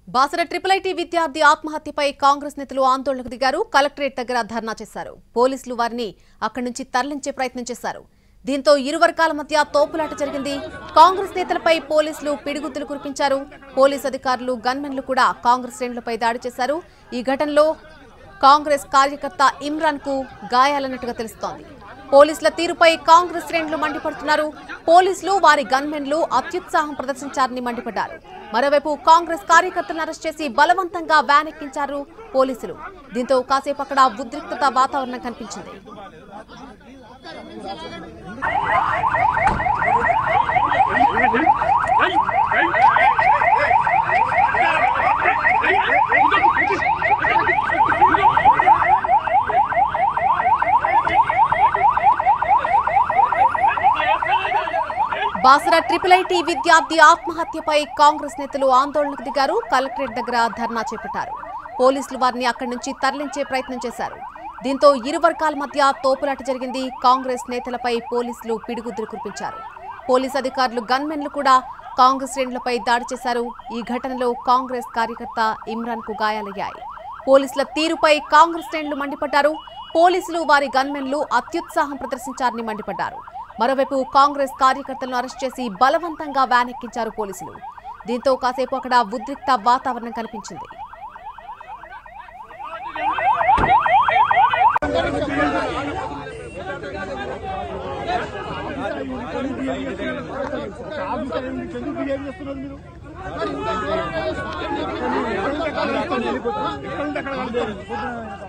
Basara triple IT విద్యార్థి ఆత్మహత్యపై కాంగ్రెస్ నేతలు ఆందోళనకు దిగారు కలెక్టరేట్ దగ్గర ధర్నా చేశారు పోలీసులు వారిని అక్కడి నుంచి తరలించే ప్రయత్నం చేశారు దీంతో ఇరు వర్గాల మధ్య తోపులాట జరిగింది కాంగ్రెస్ నేతలపై పోలీసులు పిడిగుద్దులు కురిపించారు పోలీస్ అధికారులు గన్మెన్లు కూడా కాంగ్రెస్ శ్రేణులపై దాడి చేశారు ఈ ఘటనలో కాంగ్రెస్ కార్యకర్త ఇమ్రాన్ కు గాయాలన్నట్టుగా తెలుస్తోంది పోలీసుల తీరుపై కాంగ్రెస్ శ్రేణులు మండిపడుతున్నారు పోలీసులు వారి గన్మెన్లు అత్యుత్సాహం ప్రదర్శించారని మండిపడ్డారు మరోవైపు కాంగ్రెస్ కార్యకర్తలను అరెస్ట్ చేసి బలవంతంగా వ్యాన్ ఎక్కించారు పోలీసులు దీంతో కాసేపు అక్కడ ఉద్రిక్తత వాతావరణం కనిపించింది బాసర ట్రిపుల్ ఐటీ విద్యార్థి ఆత్మహత్యపై కాంగ్రెస్ నేతలు ఆందోళనకు దిగారు కలెక్టరేట్ దగ్గర ధర్నా చేపట్టారు పోలీసులు వారిని అక్కడి నుంచి తరలించే ప్రయత్నం చేశారు దీంతో ఇరు వర్గాల మధ్య తోపులాట జరిగింది కాంగ్రెస్ నేతలపై పోలీసులు పిడుగుద్దులు కురిపించారు పోలీస్ అధికారులు గన్మెన్లు కూడా కాంగ్రెస్ శ్రేణులపై దాడి చేశారు ఈ ఘటనలో కాంగ్రెస్ కార్యకర్త ఇమ్రాన్ కు గాయాలయ్యాయి పోలీసుల తీరుపై కాంగ్రెస్ శ్రేణులు మండిపడ్డారు పోలీసులు వారి గన్మెన్లు అత్యుత్సాహం ప్రదర్శించారని మండిపడ్డారు మరోవైపు కాంగ్రెస్ కార్యకర్తలను అరెస్ట్ చేసి బలవంతంగా వ్యాన్ ఎక్కించారు పోలీసులు దీంతో కాసేపు అక్కడ ఉద్రిక్త వాతావరణం కనిపించింది ఎందుకు బిహేవ్ చేస్తున్నారు మీరు ఎక్కడ ఉంటే అక్కడ కలుద్దాం.